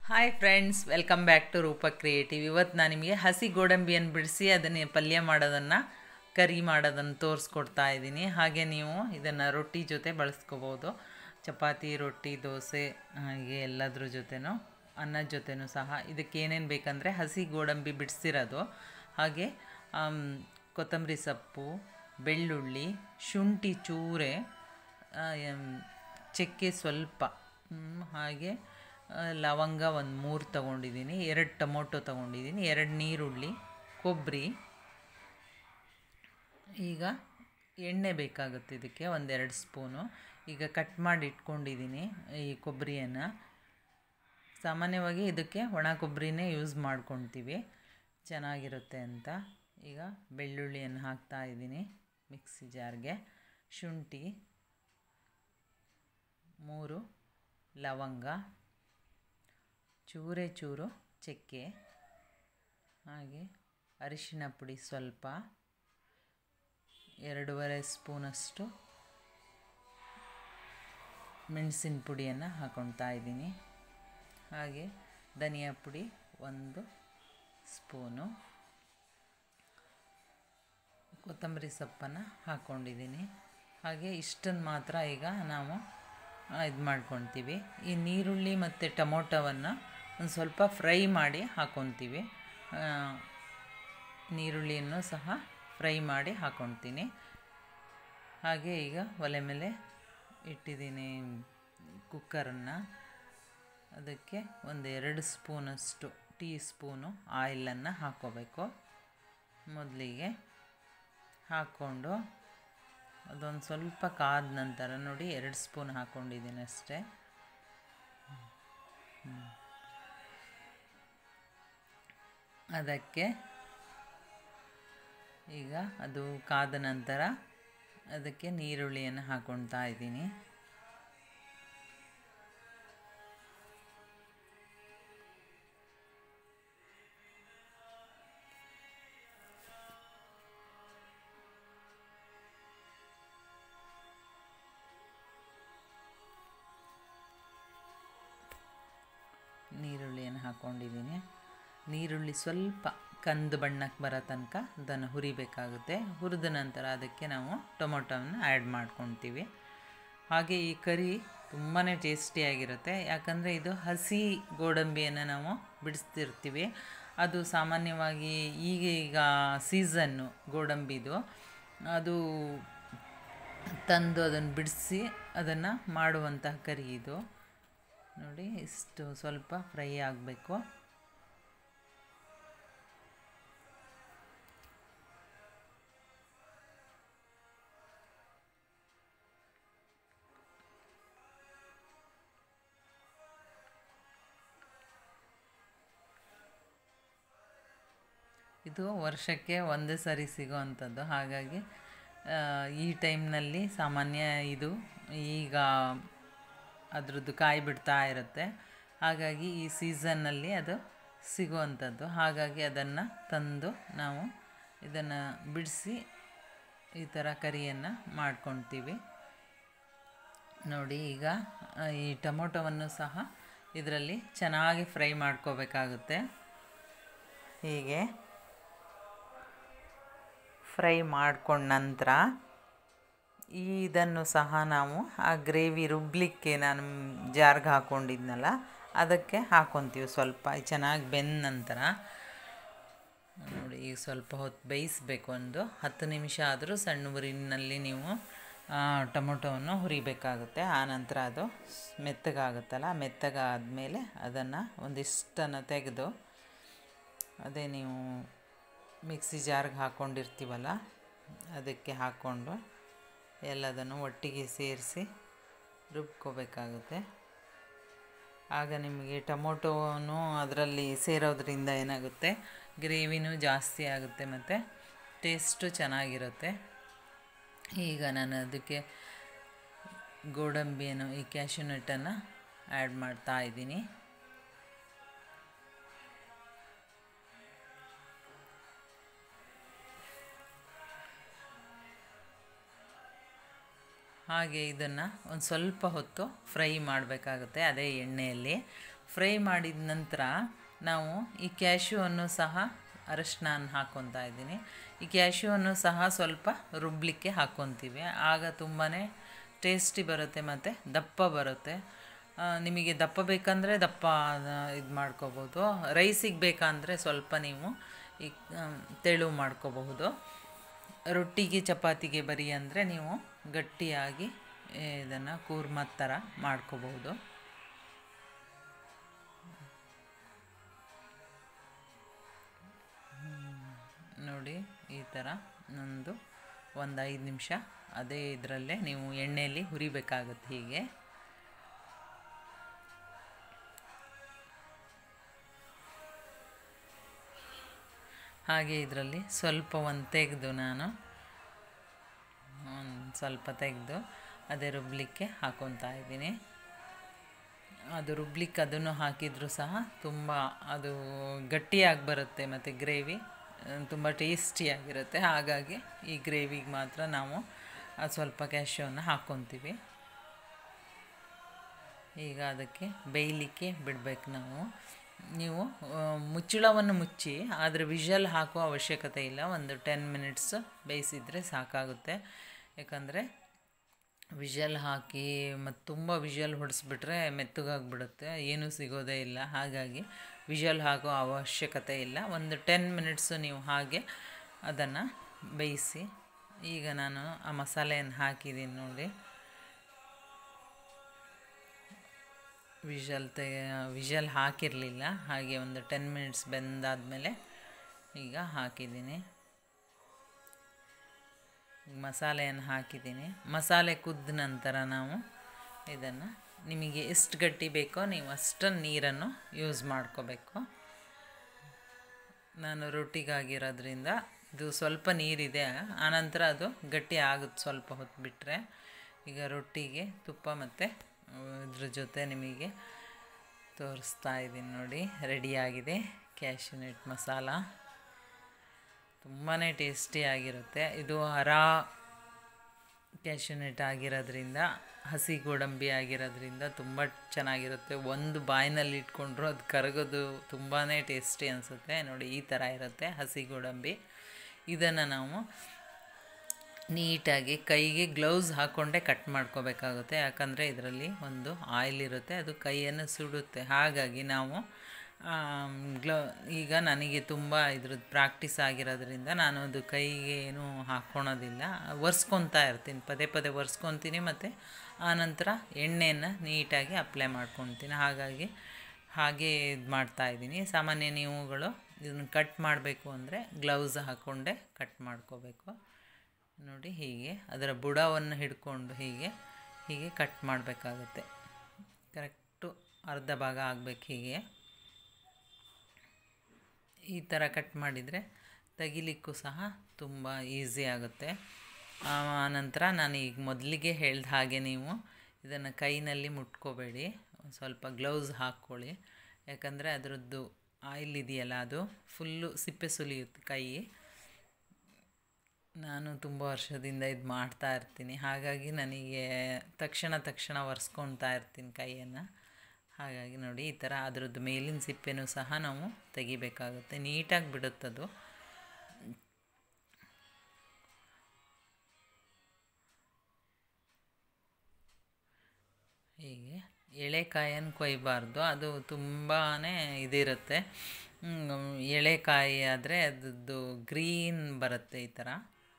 Hi friends welcome back to Rupa creative ಇವತ್ತು ನಾನು ನಿಮಗೆ ಹಸಿ ಗೋಡಂಬಿಯನ್ನು ಬಿಡಿಸಿ ಅದನ್ನೇ ಪಲ್ಯ ಮಾಡೋದನ್ನು ಕರಿ ಮಾಡೋದನ್ನು ತೋರಿಸ್ಕೊಡ್ತಾ ಇದ್ದೀನಿ ಹಾಗೆ ನೀವು ಇದನ್ನು ರೊಟ್ಟಿ ಜೊತೆ ಬಳಸ್ಕೋಬೋದು ಚಪಾತಿ ರೊಟ್ಟಿ ದೋಸೆ ಹಾಗೆ ಎಲ್ಲದ್ರ ಜೊತೆನೂ ಅನ್ನದ ಜೊತೆನೂ ಸಹ ಇದಕ್ಕೆ ಏನೇನು ಬೇಕಂದರೆ ಹಸಿ ಗೋಡಂಬಿ ಬಿಡಿಸಿರೋದು ಹಾಗೆ ಆಮ್, ಕೊತ್ತಂಬರಿ ಸೊಪ್ಪು ಬೆಳ್ಳುಳ್ಳಿ ಶುಂಠಿ ಚೂರೆ ಆ, ಎಮ್, ಚಕ್ಕೆ ಸ್ವಲ್ಪ ಹ್ಮ್, ಹಾಗೆ ಆ, ಲವಂಗ ಒಂದು ಮೂರು ತೊಗೊಂಡಿದ್ದೀನಿ ಎರಡು ಟೊಮೊಟೊ ತೊಗೊಂಡಿದ್ದೀನಿ ಎರಡು ನೀರುಳ್ಳಿ ಕೊಬ್ಬರಿ ಈಗ ಎಣ್ಣೆ ಬೇಕಾಗುತ್ತೆ ಇದಕ್ಕೆ ಒಂದೆರಡು ಸ್ಪೂನು ಈಗ ಕಟ್ ಮಾಡಿ ಇಟ್ಕೊಂಡಿದ್ದೀನಿ ಈ ಕೊಬ್ಬರಿಯನ್ನು ಸಾಮಾನ್ಯವಾಗಿ ಇದಕ್ಕೆ ಒಣ ಕೊಬ್ಬರಿನೇ ಯೂಸ್ ಮಾಡ್ಕೊತೀವಿ ಚೆನ್ನಾಗಿರುತ್ತೆ ಅಂತ ಈಗ ಬೆಳ್ಳುಳ್ಳಿಯನ್ನು ಹಾಕ್ತಾ ಇದ್ದೀನಿ ಮಿಕ್ಸಿ ಜಾರ್ಗೆ ಶುಂಠಿ ಮೂರು ಲವಂಗ ಚೂರೆ ಚೂರು ಚಕ್ಕೆ ಹಾಗೆ ಅರಿಶಿನ ಪುಡಿ ಸ್ವಲ್ಪ ಎರಡೂವರೆ ಸ್ಪೂನಷ್ಟು ಮೆಣಸಿನ ಪುಡಿಯನ್ನು ಹಾಕೊಳ್ತಾ ಇದ್ದೀನಿ ಹಾಗೆ ಧನಿಯಾ ಪುಡಿ ಒಂದು ಸ್ಪೂನು ಕೊತ್ತಂಬರಿ ಸೊಪ್ಪನ್ನು ಹಾಕ್ಕೊಂಡಿದ್ದೀನಿ ಹಾಗೆ ಇಷ್ಟನ್ನು ಮಾತ್ರ ಈಗ ನಾವು ಇದು ಮಾಡ್ಕೊತೀವಿ ಈ ನೀರುಳ್ಳಿ ಮತ್ತು ಟೊಮೊಟೊವನ್ನು ಒಂದು ಸ್ವಲ್ಪ ಫ್ರೈ ಮಾಡಿ ಹಾಕ್ಕೊತೀವಿ ನೀರುಳ್ಳಿಯನ್ನು ಸಹ ಫ್ರೈ ಮಾಡಿ ಹಾಕ್ಕೊತೀನಿ ಹಾಗೆ ಈಗ ಒಲೆ ಮೇಲೆ ಇಟ್ಟಿದ್ದೀನಿ ಕುಕ್ಕರನ್ನು ಅದಕ್ಕೆ ಒಂದು ಎರಡು ಸ್ಪೂನಷ್ಟು ಟೀ ಸ್ಪೂನು ಆಯಿಲನ್ನು ಹಾಕ್ಕೋಬೇಕು ಮೊದಲಿಗೆ ಹಾಕ್ಕೊಂಡು ಅದೊಂದು ಸ್ವಲ್ಪ ಕಾದ ನಂತರ ನೋಡಿ ಎರಡು ಸ್ಪೂನ್ ಹಾಕ್ಕೊಂಡಿದ್ದೀನಿ ಅಷ್ಟೇ ಹ್ಮ್. ಅದಕ್ಕೆ ಈಗ ಅದು ಕಾದ ನಂತರ ಅದಕ್ಕೆ ನೀರುಳ್ಳಿಯನ್ನು ಹಾಕ್ಕೊಳ್ತಾ ಇದ್ದೀನಿ ನೀರುಳ್ಳಿಯನ್ನು ಹಾಕ್ಕೊಂಡಿದ್ದೀನಿ ನೀರುಳ್ಳಿ ಸ್ವಲ್ಪ ಕಂದು ಬಣ್ಣಕ್ಕೆ ಬರೋ ತನಕ ಅದನ್ನು ಹುರಿಬೇಕಾಗುತ್ತೆ ಹುರಿದ ನಂತರ ಅದಕ್ಕೆ ನಾವು ಟೊಮೊಟೊವನ್ನು ಆ್ಯಡ್ ಮಾಡ್ಕೊತೀವಿ ಹಾಗೆ ಈ ಕರಿ ತುಂಬಾ ಟೇಸ್ಟಿಯಾಗಿರುತ್ತೆ ಯಾಕಂದರೆ ಇದು ಹಸಿ ಗೋಡಂಬಿಯನ್ನು ನಾವು ಬಿಡಿಸ್ತಿರ್ತೀವಿ ಅದು ಸಾಮಾನ್ಯವಾಗಿ ಈಗ ಈಗ ಸೀಸನ್ನು ಗೋಡಂಬಿದು ಅದು ತಂದು ಅದನ್ನು ಬಿಡಿಸಿ ಅದನ್ನು ಮಾಡುವಂತಹ ಕರಿ ಇದು ನೋಡಿ ಇಷ್ಟು ಸ್ವಲ್ಪ ಫ್ರೈ ಆಗಬೇಕು ಇದು ವರ್ಷಕ್ಕೆ ಒಂದೇ ಸರಿ ಸಿಗೋವಂಥದ್ದು ಹಾಗಾಗಿ ಆ, ಈ ಟೈಮ್ನಲ್ಲಿ ಸಾಮಾನ್ಯ ಇದು ಈಗ ಅದ್ರದ್ದು ಕಾಯಿ ಬಿಡ್ತಾ ಇರುತ್ತೆ ಹಾಗಾಗಿ ಈ ಸೀಸನ್ನಲ್ಲಿ ಅದು ಸಿಗುವಂಥದ್ದು ಹಾಗಾಗಿ ಅದನ್ನು ತಂದು ನಾವು ಇದನ್ನು ಬಿಡಿಸಿ ಈ ಥರ ಕರಿಯನ್ನು ಮಾಡ್ಕೊಳ್ತೀವಿ ನೋಡಿ ಈಗ ಆ, ಈ ಟೊಮೊಟೊವನ್ನು ಸಹ ಇದರಲ್ಲಿ ಚೆನ್ನಾಗಿ ಫ್ರೈ ಮಾಡ್ಕೋಬೇಕಾಗುತ್ತೆ ಹೀಗೆ ಫ್ರೈ ಮಾಡ್ಕೊಂಡ ನಂತರ ಇದನ್ನು ಸಹ ನಾವು ಆ ಗ್ರೇವಿ ರುಬ್ಲಿಕ್ಕೆ ನಾನು ಜಾರ್ಗೆ ಹಾಕ್ಕೊಂಡಿದ್ನಲ್ಲ ಅದಕ್ಕೆ ಹಾಕ್ಕೊತೀವಿ ಸ್ವಲ್ಪ ಚೆನ್ನಾಗಿ ಬೆಂದ ನಂತರ ನೋಡಿ ಈಗ ಸ್ವಲ್ಪ ಹೊತ್ತು ಬೇಯಿಸ್ಬೇಕು ಒಂದು ಹತ್ತು ನಿಮಿಷ ಆದರೂ ಸಣ್ಣ ಉರಿನಲ್ಲಿ ನೀವು ಆ, ಟೊಮೊಟೊವನ್ನು ಹುರಿಬೇಕಾಗುತ್ತೆ ಆ ನಂತರ ಅದು ಮೆತ್ತಗಾಗುತ್ತಲ್ಲ ಮೆತ್ತಗಾದಮೇಲೆ ಅದನ್ನು ಒಂದಿಷ್ಟನ್ನು ತೆಗೆದು ಅದೇ ನೀವು ಮಿಕ್ಸಿ ಜಾರ್ಗೆ ಹಾಕ್ಕೊಂಡಿರ್ತೀವಲ್ಲ ಅದಕ್ಕೆ ಹಾಕ್ಕೊಂಡು ಎಲ್ಲದನ್ನು ಒಟ್ಟಿಗೆ ಸೇರಿಸಿ ರುಬ್ಕೋಬೇಕಾಗುತ್ತೆ ಆಗ ನಿಮಗೆ ಟೊಮೊಟೊನು ಅದರಲ್ಲಿ ಸೇರೋದ್ರಿಂದ ಏನಾಗುತ್ತೆ ಗ್ರೇವಿನೂ ಜಾಸ್ತಿ ಆಗುತ್ತೆ ಮತ್ತು ಟೇಸ್ಟು ಚೆನ್ನಾಗಿರುತ್ತೆ ಈಗ ನಾನು ಅದಕ್ಕೆ ಗೋಡಂಬಿಯನ್ನು ಈ ಕ್ಯಾಶ್ಯೂ ನಟ್ಟನ್ನು ಆ್ಯಡ್ ಮಾಡ್ತಾ ಇದ್ದೀನಿ ಹಾಗೆ ಇದನ್ನು ಒಂದು ಸ್ವಲ್ಪ ಹೊತ್ತು ಫ್ರೈ ಮಾಡಬೇಕಾಗುತ್ತೆ ಅದೇ ಎಣ್ಣೆಯಲ್ಲಿ ಫ್ರೈ ಮಾಡಿದ ನಂತರ ನಾವು ಈ ಕ್ಯಾಶ್ಯೂವನ್ನು ಸಹ ಅರಶಿನ ಹಾಕ್ಕೊತಾ ಇದ್ದೀನಿ ಈ ಕ್ಯಾಶ್ಯೂವನ್ನು ಸಹ ಸ್ವಲ್ಪ ರುಬ್ಲಿಕ್ಕೆ ಹಾಕ್ಕೊತೀವಿ ಆಗ ತುಂಬಾ ಟೇಸ್ಟಿ ಬರುತ್ತೆ ಮತ್ತು ದಪ್ಪ ಬರುತ್ತೆ ಆ, ನಿಮಗೆ ದಪ್ಪ ಬೇಕಂದರೆ ದಪ್ಪ ಇದು ಮಾಡ್ಕೋಬೋದು ರೈಸಿಗೆ ಬೇಕಂದರೆ ಸ್ವಲ್ಪ ನೀವು ಈ ಆಮ್, ತೆಳು ಮಾಡ್ಕೋಬಹುದು ರೊಟ್ಟಿಗೆ ಚಪಾತಿಗೆ ಬರಿ ಅಂದರೆ ನೀವು ಗಟ್ಟಿಯಾಗಿ ಇದನ್ನು ಕೂರ್ಮದ ಥರ ಮಾಡ್ಕೋಬಹುದು ನೋಡಿ ಈ ಥರ ಒಂದು ಒಂದು ಐದು ನಿಮಿಷ ಅದೇ ಇದರಲ್ಲೇ ನೀವು ಎಣ್ಣೆಯಲ್ಲಿ ಹುರಿಬೇಕಾಗುತ್ತೆ ಹೀಗೆ ಹಾಗೆ ಇದರಲ್ಲಿ ಸ್ವಲ್ಪ ಒಂದು ತೆಗೆದು ನಾನು ಒಂದು ಸ್ವಲ್ಪ ತೆಗೆದು ಅದೇ ರುಬ್ಲಿಕ್ಕೆ ಹಾಕೊತಾ ಇದ್ದೀನಿ ಅದು ರುಬ್ಲಿಕ್ಕೆ ಅದನ್ನು ಹಾಕಿದರೂ ಸಹ ತುಂಬ ಅದು ಗಟ್ಟಿಯಾಗಿ ಬರುತ್ತೆ ಮತ್ತು ಗ್ರೇವಿ ತುಂಬ ಟೇಸ್ಟಿಯಾಗಿರುತ್ತೆ ಹಾಗಾಗಿ ಈ ಗ್ರೇವಿಗೆ ಮಾತ್ರ ನಾವು ಅದು ಸ್ವಲ್ಪ ಕ್ಯಾಶ್ಯೂವನ್ನು ಹಾಕ್ಕೊತೀವಿ ಈಗ ಅದಕ್ಕೆ ಬೇಯಲಿಕ್ಕೆ ಬಿಡಬೇಕು ನಾವು ನೀವು ಆ, ಮುಚ್ಚಳವನ್ನು ಮುಚ್ಚಿ ಆದರೆ ವಿಷಲ್ ಹಾಕುವ ಅವಶ್ಯಕತೆ ಇಲ್ಲ ಒಂದು ಟೆನ್ ಮಿನಿಟ್ಸ್ ಬೇಯಿಸಿದರೆ ಸಾಕಾಗುತ್ತೆ ಯಾಕಂದರೆ ವಿಷಲ್ ಹಾಕಿ ಮತ್ತು ತುಂಬ ವಿಷಲ್ ಹೊಡೆಸ್ಬಿಟ್ರೆ ಮೆತ್ತಗಾಗ್ಬಿಡುತ್ತೆ ಏನೂ ಸಿಗೋದೇ ಇಲ್ಲ ಹಾಗಾಗಿ ವಿಷಲ್ ಹಾಕೋ ಅವಶ್ಯಕತೆ ಇಲ್ಲ ಒಂದು ಟೆನ್ ಮಿನಿಟ್ಸು ನೀವು ಹಾಗೆ ಅದನ್ನು ಬೇಯಿಸಿ ಈಗ ನಾನು ಆ ಮಸಾಲೆಯನ್ನು ಹಾಕಿದ್ದೀನಿ ನೋಡಿ ವಿಷಲ್ ತೆ ವಿಷಲ್ ಹಾಕಿರಲಿಲ್ಲ ಹಾಗೆ ಒಂದು ಟೆನ್ ಮಿನಿಟ್ಸ್ ಬೆಂದಾದಮೇಲೆ ಈಗ ಹಾಕಿದ್ದೀನಿ ಮಸಾಲೆಯನ್ನು ಹಾಕಿದ್ದೀನಿ ಮಸಾಲೆ ಕುದ್ದ ನಂತರ ನಾವು ಇದನ್ನು ನಿಮಗೆ ಎಷ್ಟು ಗಟ್ಟಿ ಬೇಕೋ ನೀವು ಅಷ್ಟನ್ನು ನೀರನ್ನು ಯೂಸ್ ಮಾಡ್ಕೋಬೇಕು ನಾನು ರೊಟ್ಟಿಗಾಗಿರೋದ್ರಿಂದ ಇದು ಸ್ವಲ್ಪ ನೀರಿದೆ ಆನಂತರ ಅದು ಗಟ್ಟಿ ಆಗುತ್ತೆ ಸ್ವಲ್ಪ ಹೊತ್ತು ಬಿಟ್ಟರೆ ಈಗ ರೊಟ್ಟಿಗೆ ತುಪ್ಪ ಮತ್ತು ಇದ್ರ ಜೊತೆ ನಿಮಗೆ ತೋರಿಸ್ತಾ ಇದ್ದೀನಿ ನೋಡಿ ರೆಡಿಯಾಗಿದೆ ಕ್ಯಾಶ್ಯೂನೆಟ್ ಮಸಾಲ ತುಂಬಾ ಟೇಸ್ಟಿಯಾಗಿರುತ್ತೆ ಇದು ಹರಾ ಕ್ಯಾಶ್ಯೂನೆಟ್ ಆಗಿರೋದ್ರಿಂದ ಹಸಿ ಗೋಡಂಬಿ ಆಗಿರೋದ್ರಿಂದ ತುಂಬ ಚೆನ್ನಾಗಿರುತ್ತೆ ಒಂದು ಬಾಯಿನಲ್ಲಿ ಇಟ್ಕೊಂಡ್ರು ಅದು ಕರಗೋದು ತುಂಬಾ ಟೇಸ್ಟಿ ಅನಿಸುತ್ತೆ ನೋಡಿ ಈ ಥರ ಇರುತ್ತೆ ಹಸಿ ಗೋಡಂಬಿ ಇದನ್ನು ನಾವು ನೀಟಾಗಿ ಕೈಗೆ ಗ್ಲೌಸ್ ಹಾಕ್ಕೊಂಡೇ ಕಟ್ ಮಾಡ್ಕೋಬೇಕಾಗುತ್ತೆ ಯಾಕಂದರೆ ಇದರಲ್ಲಿ ಒಂದು ಆಯಿಲ್ ಇರುತ್ತೆ ಅದು ಕೈಯನ್ನು ಸುಡುತ್ತೆ ಹಾಗಾಗಿ ನಾವು ಗ್ಲೌ ಈಗ ನನಗೆ ತುಂಬ ಇದ್ರದ್ದು ಪ್ರಾಕ್ಟೀಸ್ ಆಗಿರೋದ್ರಿಂದ ನಾನು ಅದು ಕೈಗೆ ಏನೂ ಹಾಕ್ಕೊಳೋದಿಲ್ಲ ಒರೆಸ್ಕೊತಾ ಇರ್ತೀನಿ ಪದೇ ಪದೇ ಒರೆಸ್ಕೊತೀನಿ ಮತ್ತು ಆನಂತರ ಎಣ್ಣೆಯನ್ನು ನೀಟಾಗಿ ಅಪ್ಲೈ ಮಾಡ್ಕೊತೀನಿ ಹಾಗಾಗಿ ಹಾಗೆ ಇದು ಮಾಡ್ತಾಯಿದ್ದೀನಿ ಸಾಮಾನ್ಯ ನೀವುಗಳು ಇದನ್ನು ಕಟ್ ಮಾಡಬೇಕು ಅಂದರೆ ಗ್ಲೌಸ್ ಹಾಕ್ಕೊಂಡೇ ಕಟ್ ಮಾಡ್ಕೋಬೇಕು ನೋಡಿ ಹೀಗೆ ಅದರ ಬುಡವನ್ನು ಹಿಡ್ಕೊಂಡು ಹೀಗೆ ಹೀಗೆ ಕಟ್ ಮಾಡಬೇಕಾಗುತ್ತೆ ಕರೆಕ್ಟು ಅರ್ಧ ಭಾಗ ಆಗಬೇಕು ಹೀಗೆ ಈ ಥರ ಕಟ್ ಮಾಡಿದರೆ ತೆಗಿಲಿಕ್ಕೂ ಸಹ ತುಂಬ ಈಸಿ ಆಗುತ್ತೆ ಆನಂತರ ನಾನು ಈಗ ಮೊದಲಿಗೆ ಹೇಳ್ದ ಹಾಗೆ ನೀವು ಇದನ್ನು ಕೈನಲ್ಲಿ ಮುಟ್ಕೋಬೇಡಿ ಒಂದ್ ಸ್ವಲ್ಪ ಗ್ಲೌಸ್ ಹಾಕ್ಕೊಳ್ಳಿ ಯಾಕಂದರೆ ಅದರದ್ದು ಆಯಿಲ್ ಇದೆಯಲ್ಲ ಅದು ಫುಲ್ಲು ಸಿಪ್ಪೆ ಸುಲಿಯುತ್ತೆ ಕೈ ನಾನು ತುಂಬ ವರ್ಷದಿಂದ ಇದು ಮಾಡ್ತಾ ಇರ್ತೀನಿ ಹಾಗಾಗಿ ನನಗೆ ತಕ್ಷಣ ತಕ್ಷಣ ಒರೆಸ್ಕೊತಾ ಇರ್ತೀನಿ ಕೈಯನ್ನು ಹಾಗಾಗಿ ನೋಡಿ ಈ ಥರ ಅದರದ್ದು ಮೇಲಿನ ಸಿಪ್ಪೆನೂ ಸಹ ನಾವು ತೆಗಿಬೇಕಾಗುತ್ತೆ ನೀಟಾಗಿ ಬಿಡುತ್ತದು ಹೀಗೆ ಎಳೆಕಾಯನ್ನು ಕೊಯ್ಬಾರ್ದು ಅದು ತುಂಬಾ ಇದಿರುತ್ತೆ ಹ್ಮ್, ಎಳೆಕಾಯಿ ಆದರೆ ಅದದ್ದು ಗ್ರೀನ್ ಬರುತ್ತೆ ಈ ಥರ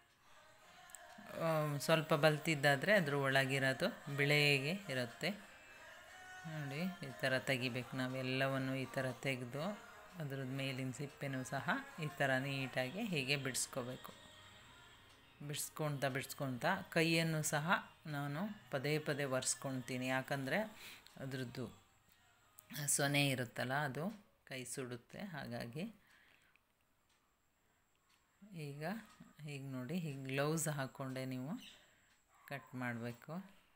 ಆಮ್, ಸ್ವಲ್ಪ ಬಲ್ತಿದ್ದಾದರೆ ಅದ್ರ ಒಳಗಿರೋದು ಬಿಳೆಗೆ ಇರುತ್ತೆ ನೋಡಿ ಈ ಥರ ತೆಗಿಬೇಕು ನಾವೆಲ್ಲವನ್ನು ಈ ಥರ ತೆಗೆದು ಅದ್ರದ್ದು ಮೇಲಿನ ಸಿಪ್ಪೆನೂ ಸಹ ಈ ಥರ ನೀಟಾಗಿ ಹೀಗೆ ಬಿಡಿಸ್ಕೋಬೇಕು ಬಿಡಿಸ್ಕೊಳ್ತಾ ಬಿಡಿಸ್ಕೊಳ್ತಾ ಕೈಯನ್ನು ಸಹ ನಾನು ಪದೇ ಪದೇ ಒರೆಸ್ಕೊಳ್ತೀನಿ ಯಾಕಂದರೆ ಅದ್ರದ್ದು ಸೊನೆ ಇರುತ್ತಲ್ಲ ಅದು ಕೈ ಸುಡುತ್ತೆ ಹಾಗಾಗಿ ಈಗ ಹೀಗೆ ನೋಡಿ ಹೀಗೆ ಗ್ಲೌಸ್ ಹಾಕ್ಕೊಂಡೆ ನೀವು ಕಟ್ ಮಾಡಬೇಕು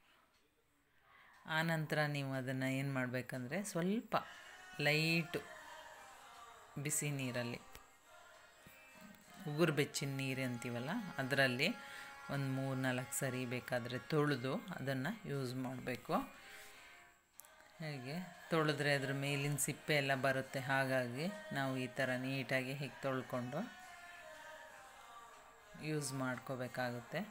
ಆನಂತರ ನೀವು ಅದನ್ನು ಏನು ಮಾಡಬೇಕಂದ್ರೆ ಸ್ವಲ್ಪ ಲೈಟು ಬಿಸಿ ನೀರಲ್ಲಿ ಉಗುರು ಬೆಚ್ಚಿನ ನೀರು ಅಂತೀವಲ್ಲ ಅದರಲ್ಲಿ ಒಂದು ಮೂರು ನಾಲ್ಕು ಸರಿ ಬೇಕಾದರೆ ತೊಳೆದು ಅದನ್ನು ಯೂಸ್ ಮಾಡಬೇಕು ಹೀಗೆ ತೊಳೆದ್ರೆ ಅದ್ರ ಮೇಲಿನ ಸಿಪ್ಪೆ ಎಲ್ಲ ಬರುತ್ತೆ ಹಾಗಾಗಿ ನಾವು ಈ ಥರ ನೀಟಾಗಿ ಹೀಗೆ ತೊಳ್ಕೊಂಡು ಯೂಸ್ ಮಾಡ್ಕೋಬೇಕಾಗುತ್ತೆ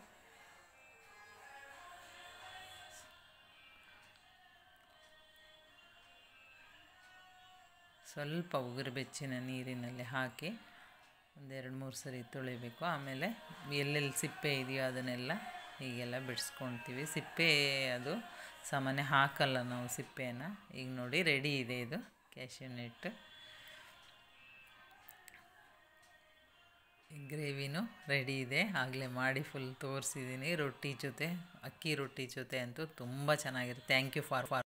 ಸ್ವಲ್ಪ ಉಗುರು ಬೆಚ್ಚಿನ ನೀರಿನಲ್ಲಿ ಹಾಕಿ ಒಂದೆರಡು ಮೂರು ಸರಿ ತೊಳಿಬೇಕು ಆಮೇಲೆ ಎಲ್ಲೆಲ್ಲಿ ಸಿಪ್ಪೆ ಇದೆಯೋ ಅದನ್ನೆಲ್ಲ ಹೀಗೆಲ್ಲ ಬಿಡಿಸ್ಕೊಳ್ತೀವಿ ಸಿಪ್ಪೆ ಅದು ಸಾಮಾನ್ಯ ಹಾಕಲ್ಲ ನಾವು ಸಿಪ್ಪೆಯನ್ನು ಈಗ ನೋಡಿ ರೆಡಿ ಇದೆ ಇದು ಕ್ಯಾಶ್ಯೂ ನೆಟ್ ಗ್ರೇವಿನೂ ರೆಡಿ ಇದೆ ಆಗಲೇ ಮಾಡಿ ಫುಲ್ ತೋರಿಸಿದ್ದೀನಿ ರೊಟ್ಟಿ ಜೊತೆ ಅಕ್ಕಿ ರೊಟ್ಟಿ ಜೊತೆ ಅಂತೂ ತುಂಬ ಚೆನ್ನಾಗಿರುತ್ತೆ ಥ್ಯಾಂಕ್ ಯು ಫಾರ್ ಫಾರ್